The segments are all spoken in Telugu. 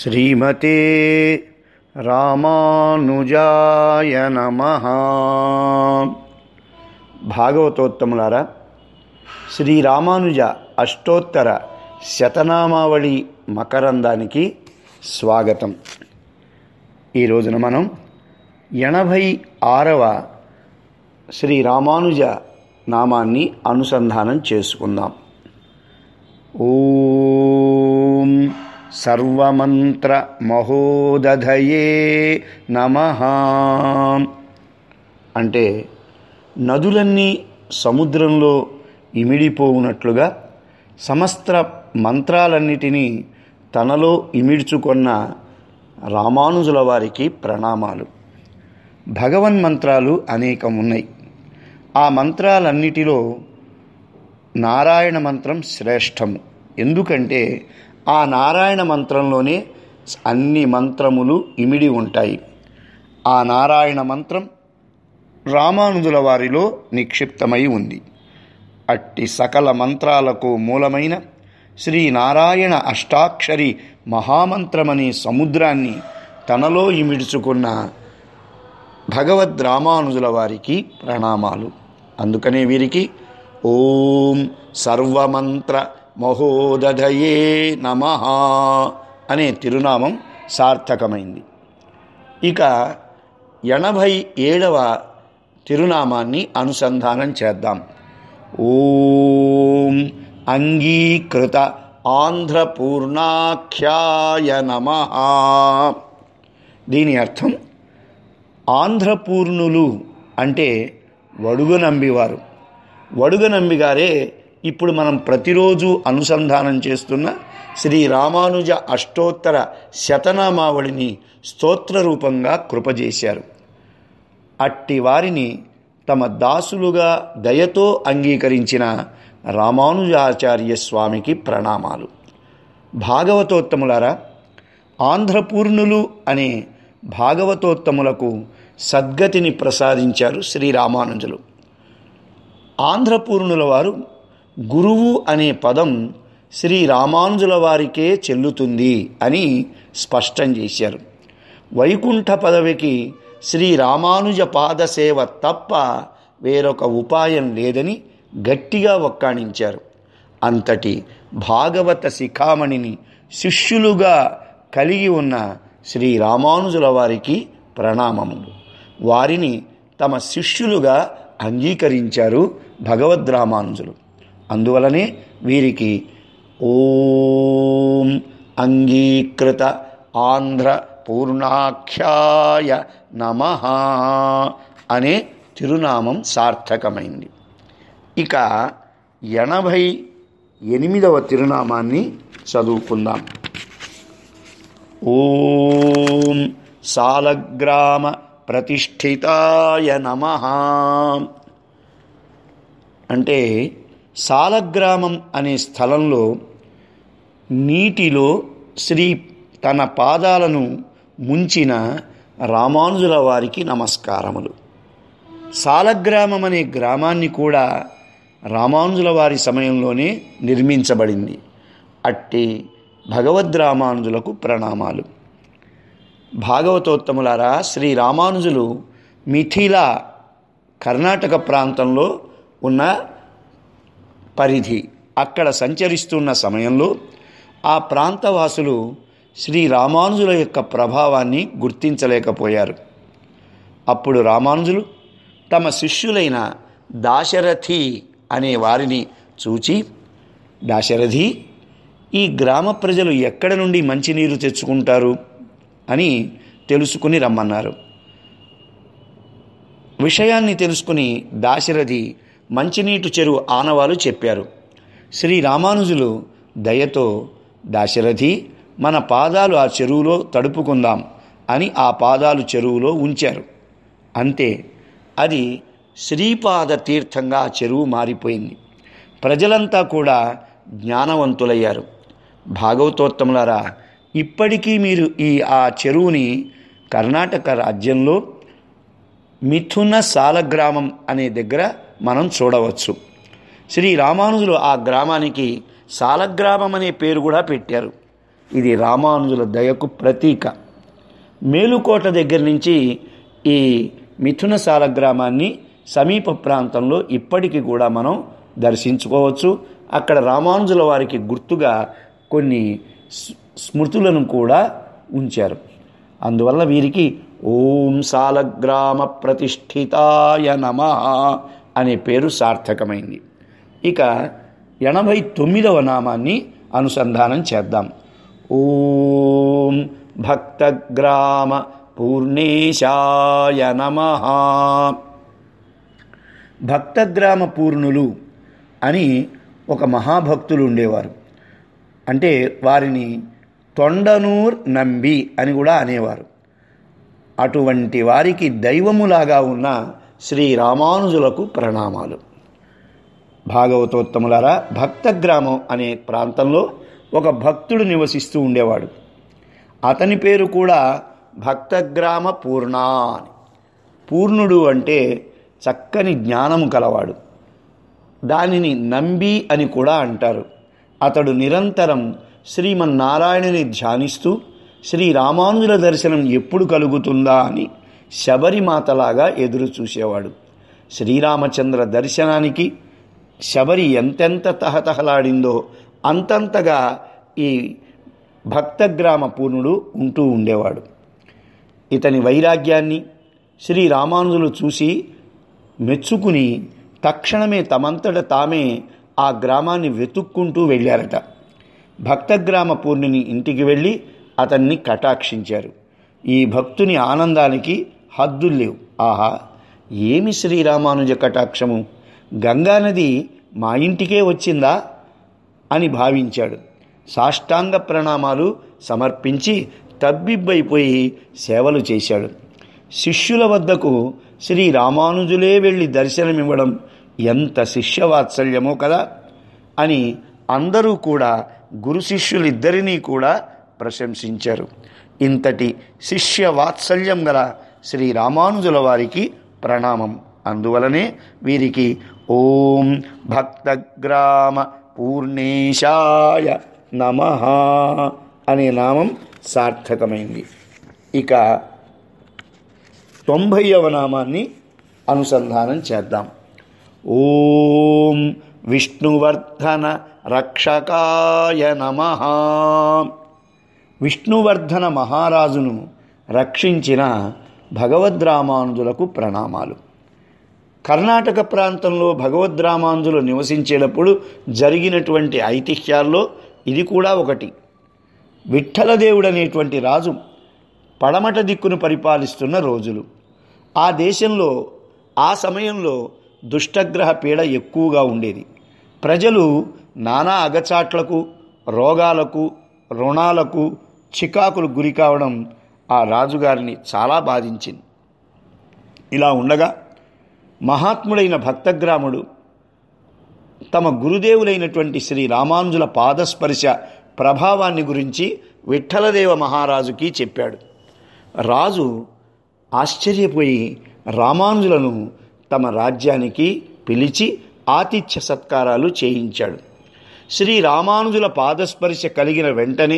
శ్రీమతే రామానుజాయ నమ భాగవతోత్తములారా శ్రీ రామానుజ అష్టోత్తర శతనామావళి మకరందానికి స్వాగతం ఈ రోజున మనం ఎనభై ఆరవ శ్రీ రామానుజ నామాన్ని అనుసంధానం చేసుకుందాం ఓం సర్వమంత్ర మహోదధయే నమ అంటే నదులన్నీ సముద్రంలో ఇమిడిపోవునట్లుగా సమస్త మంత్రాలన్నిటినీ తనలో ఇమిడ్చుకొన్న రామానుజుల వారికి ప్రణామాలు భగవన్ మంత్రాలు అనేకం ఉన్నాయి ఆ మంత్రాలన్నిటిలో నారాయణ మంత్రం శ్రేష్టము ఎందుకంటే ఆ నారాయణ మంత్రంలోనే అన్ని మంత్రములు ఇమిడి ఉంటాయి ఆ నారాయణ మంత్రం రామానుజుల వారిలో నిక్షిప్తమై ఉంది అట్టి సకల మంత్రాలకు మూలమైన శ్రీ నారాయణ అష్టాక్షరి మహామంత్రమనే సముద్రాన్ని తనలో ఇమిడ్చుకున్న భగవద్ రామానుజుల వారికి ప్రణామాలు అందుకనే వీరికి ఓం సర్వమంత్ర మహోదధయే నమ అనే తిరునామం సార్థకమైంది ఇక ఎనభై ఏడవ తిరునామాన్ని అనుసంధానం చేద్దాం ఓం అంగీకృత ఆంధ్రపూర్ణాఖ్యాయ నమ దీని అర్థం ఆంధ్రపూర్ణులు అంటే వడుగనంబివారు వడుగనంబి గారే ఇప్పుడు మనం ప్రతిరోజు అనుసంధానం చేస్తున్న శ్రీ రామానుజ అష్టోత్తర శతనామావళిని స్తోత్ర రూపంగా కృపజేశారు అట్టి వారిని తమ దాసులుగా దయతో అంగీకరించిన రామానుజాచార్య స్వామికి ప్రణామాలు భాగవతోత్తములారా ఆంధ్రపూర్ణులు అనే భాగవతోత్తములకు సద్గతిని ప్రసాదించారు శ్రీ రామానుజులు ఆంధ్రపూర్ణుల వారు గురువు అనే పదం శ్రీ రామానుజుల వారికే చెల్లుతుంది అని స్పష్టం చేశారు వైకుంఠ పదవికి శ్రీ రామానుజ పాదసేవ తప్ప వేరొక ఉపాయం లేదని గట్టిగా ఒక్కాణించారు అంతటి భాగవత శిఖామణిని శిష్యులుగా కలిగి ఉన్న శ్రీ రామానుజుల వారికి ప్రణామములు వారిని తమ శిష్యులుగా అంగీకరించారు భగవద్ రామానుజులు అందువలనే వీరికి ఓం అంగీకృత ఆంధ్ర పూర్ణాఖ్యాయ నమ అనే తిరునామం సార్థకమైంది ఇక ఎనభై ఎనిమిదవ తిరునామాన్ని చదువుకుందాం ఓం సాలగ్రామ ప్రతిష్ఠితాయ నమ అంటే సాలగ్రామం అనే స్థలంలో నీటిలో శ్రీ తన పాదాలను ముంచిన రామానుజుల వారికి నమస్కారములు సాలగ్రామం అనే గ్రామాన్ని కూడా రామానుజుల వారి సమయంలోనే నిర్మించబడింది అట్టి భగవద్ రామానుజులకు ప్రణామాలు భాగవతోత్తములారా శ్రీ రామానుజులు మిథిల కర్ణాటక ప్రాంతంలో ఉన్న పరిధి అక్కడ సంచరిస్తున్న సమయంలో ఆ ప్రాంతవాసులు శ్రీ రామానుజుల యొక్క ప్రభావాన్ని గుర్తించలేకపోయారు అప్పుడు రామానుజులు తమ శిష్యులైన దాశరథి అనే వారిని చూచి దాశరథి ఈ గ్రామ ప్రజలు ఎక్కడ నుండి మంచినీరు తెచ్చుకుంటారు అని తెలుసుకుని రమ్మన్నారు విషయాన్ని తెలుసుకుని దాశరథి మంచినీటి చెరువు ఆనవాలు చెప్పారు శ్రీ రామానుజులు దయతో దాశరథి మన పాదాలు ఆ చెరువులో తడుపుకుందాం అని ఆ పాదాలు చెరువులో ఉంచారు అంతే అది శ్రీపాద తీర్థంగా ఆ చెరువు మారిపోయింది ప్రజలంతా కూడా జ్ఞానవంతులయ్యారు భాగవతోత్తములారా ఇప్పటికీ మీరు ఈ ఆ చెరువుని కర్ణాటక రాజ్యంలో మిథున సాలగ్రామం అనే దగ్గర మనం చూడవచ్చు శ్రీ రామానుజులు ఆ గ్రామానికి సాలగ్రామం అనే పేరు కూడా పెట్టారు ఇది రామానుజుల దయకు ప్రతీక మేలుకోట దగ్గర నుంచి ఈ మిథునశాల గ్రామాన్ని సమీప ప్రాంతంలో ఇప్పటికీ కూడా మనం దర్శించుకోవచ్చు అక్కడ రామానుజుల వారికి గుర్తుగా కొన్ని స్- స్మృతులను కూడా ఉంచారు అందువల్ల వీరికి ఓం సాలగ్రామ ప్రతిష్ఠితాయ నమ అనే పేరు సార్థకమైంది ఇక ఎనభై తొమ్మిదవ నామాన్ని అనుసంధానం చేద్దాం ఓం భక్తగ్రామ పూర్ణేశాయ నమ భక్తగ్రామ పూర్ణులు అని ఒక మహాభక్తులు ఉండేవారు అంటే వారిని తొండనూర్ నంబి అని కూడా అనేవారు అటువంటి వారికి దైవములాగా ఉన్న శ్రీ రామానుజులకు ప్రణామాలు భాగవతోత్తములారా భక్తగ్రామం అనే ప్రాంతంలో ఒక భక్తుడు నివసిస్తూ ఉండేవాడు అతని పేరు కూడా భక్తగ్రామ పూర్ణ అని పూర్ణుడు అంటే చక్కని జ్ఞానము కలవాడు దానిని నంబి అని కూడా అంటారు అతడు నిరంతరం శ్రీమన్నారాయణుని ధ్యానిస్తూ శ్రీ రామానుజుల దర్శనం ఎప్పుడు కలుగుతుందా అని శబరిమాతలాగా ఎదురు చూసేవాడు శ్రీరామచంద్ర దర్శనానికి శబరి ఎంతెంత తహతహలాడిందో అంతంతగా ఈ భక్తగ్రామ పూర్ణుడు ఉంటూ ఉండేవాడు ఇతని వైరాగ్యాన్ని శ్రీ రామానుజులు చూసి మెచ్చుకుని తక్షణమే తమంతట తామే ఆ గ్రామాన్ని వెతుక్కుంటూ వెళ్ళారట భక్తగ్రామ పూర్ణిని ఇంటికి వెళ్ళి అతన్ని కటాక్షించారు ఈ భక్తుని ఆనందానికి హద్దులు లేవు ఆహా ఏమి శ్రీరామానుజ కటాక్షము గంగానది మా ఇంటికే వచ్చిందా అని భావించాడు సాష్టాంగ ప్రణామాలు సమర్పించి తబ్బిబ్బైపోయి సేవలు చేశాడు శిష్యుల వద్దకు శ్రీ రామానుజులే వెళ్ళి దర్శనమివ్వడం ఎంత శిష్యవాత్సల్యమో కదా అని అందరూ కూడా గురు శిష్యులిద్దరినీ కూడా ప్రశంసించారు ఇంతటి శిష్య వాత్సల్యం గల శ్రీ రామానుజుల వారికి ప్రణామం అందువలనే వీరికి ఓం భక్తగ్రామ పూర్ణేశాయ నమ అనే నామం సార్థకమైంది ఇక తొంభైవ నామాన్ని అనుసంధానం చేద్దాం ఓం విష్ణువర్ధన రక్షకాయ నమ విష్ణువర్ధన మహారాజును రక్షించిన భగవద్రామానుజులకు ప్రణామాలు కర్ణాటక ప్రాంతంలో భగవద్రామానుజులు నివసించేటప్పుడు జరిగినటువంటి ఐతిహ్యాల్లో ఇది కూడా ఒకటి విఠలదేవుడు అనేటువంటి రాజు పడమట దిక్కును పరిపాలిస్తున్న రోజులు ఆ దేశంలో ఆ సమయంలో దుష్టగ్రహ పీడ ఎక్కువగా ఉండేది ప్రజలు నానా అగచాట్లకు రోగాలకు రుణాలకు చికాకులు గురి కావడం ఆ రాజుగారిని చాలా బాధించింది ఇలా ఉండగా మహాత్ముడైన భక్తగ్రాముడు తమ గురుదేవులైనటువంటి శ్రీ రామానుజుల పాదస్పర్శ ప్రభావాన్ని గురించి విఠలదేవ మహారాజుకి చెప్పాడు రాజు ఆశ్చర్యపోయి రామానుజులను తమ రాజ్యానికి పిలిచి ఆతిథ్య సత్కారాలు చేయించాడు శ్రీ రామానుజుల పాదస్పర్శ కలిగిన వెంటనే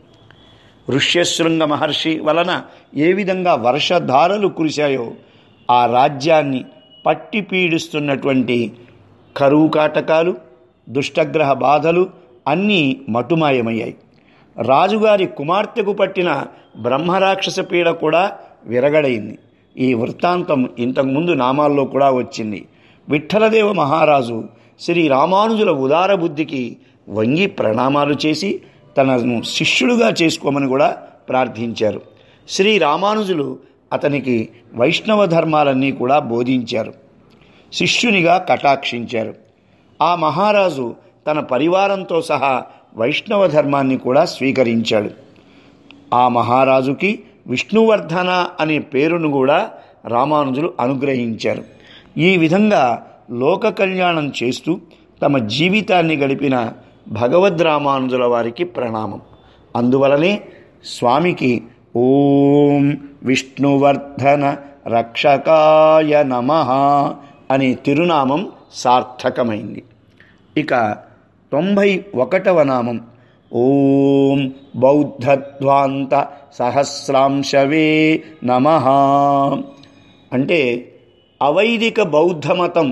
ఋష్యశృంగ మహర్షి వలన ఏ విధంగా వర్షధారలు కురిశాయో ఆ రాజ్యాన్ని పట్టి పీడిస్తున్నటువంటి కరువు కాటకాలు దుష్టగ్రహ బాధలు అన్నీ మటుమాయమయ్యాయి రాజుగారి కుమార్తెకు పట్టిన బ్రహ్మరాక్షస పీడ కూడా విరగడైంది ఈ వృత్తాంతం ఇంతకుముందు నామాల్లో కూడా వచ్చింది విఠలదేవ మహారాజు శ్రీ రామానుజుల ఉదార బుద్ధికి వంగి ప్రణామాలు చేసి తనను శిష్యుడుగా చేసుకోమని కూడా ప్రార్థించారు శ్రీ రామానుజులు అతనికి వైష్ణవ ధర్మాలన్నీ కూడా బోధించారు శిష్యునిగా కటాక్షించారు ఆ మహారాజు తన పరివారంతో సహా వైష్ణవ ధర్మాన్ని కూడా స్వీకరించాడు ఆ మహారాజుకి విష్ణువర్ధన అనే పేరును కూడా రామానుజులు అనుగ్రహించారు ఈ విధంగా లోక కళ్యాణం చేస్తూ తమ జీవితాన్ని గడిపిన భగవద్ రామానుజుల వారికి ప్రణామం అందువలనే స్వామికి ఓం విష్ణువర్ధన రక్షకాయ నమ అనే తిరునామం సార్థకమైంది ఇక తొంభై ఒకటవ నామం ఓం బౌద్ధధ్వాంత సహస్రాంశవే నమ అంటే అవైదిక బౌద్ధమతం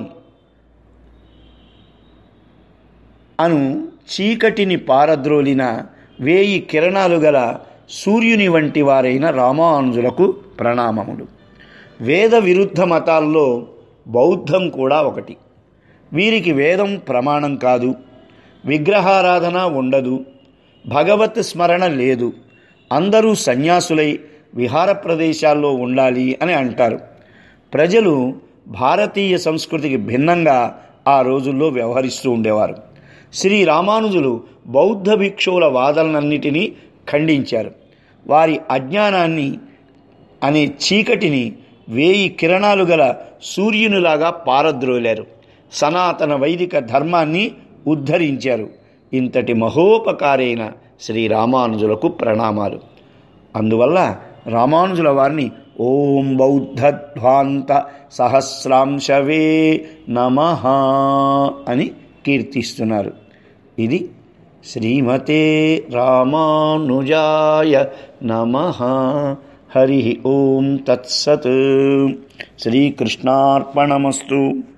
అను చీకటిని పారద్రోలిన వేయి కిరణాలు గల సూర్యుని వంటి వారైన రామానుజులకు ప్రణామములు వేద విరుద్ధ మతాల్లో బౌద్ధం కూడా ఒకటి వీరికి వేదం ప్రమాణం కాదు విగ్రహారాధన ఉండదు భగవత్ స్మరణ లేదు అందరూ సన్యాసులై విహార ప్రదేశాల్లో ఉండాలి అని అంటారు ప్రజలు భారతీయ సంస్కృతికి భిన్నంగా ఆ రోజుల్లో వ్యవహరిస్తూ ఉండేవారు శ్రీ రామానుజులు బౌద్ధ భిక్షువుల వాదనలన్నిటినీ ఖండించారు వారి అజ్ఞానాన్ని అనే చీకటిని వేయి కిరణాలు గల సూర్యునిలాగా పారద్రోలారు సనాతన వైదిక ధర్మాన్ని ఉద్ధరించారు ఇంతటి మహోపకారైన శ్రీ రామానుజులకు ప్రణామాలు అందువల్ల రామానుజుల వారిని ఓం బౌద్ధధ్వాంత సహస్రాంశవే నమ అని కీర్తిస్తున్నారు ఇది శ్రీమతే రామానుజాయ నమ హరి ఓం తత్సత్ శ్రీకృష్ణార్పణమస్తు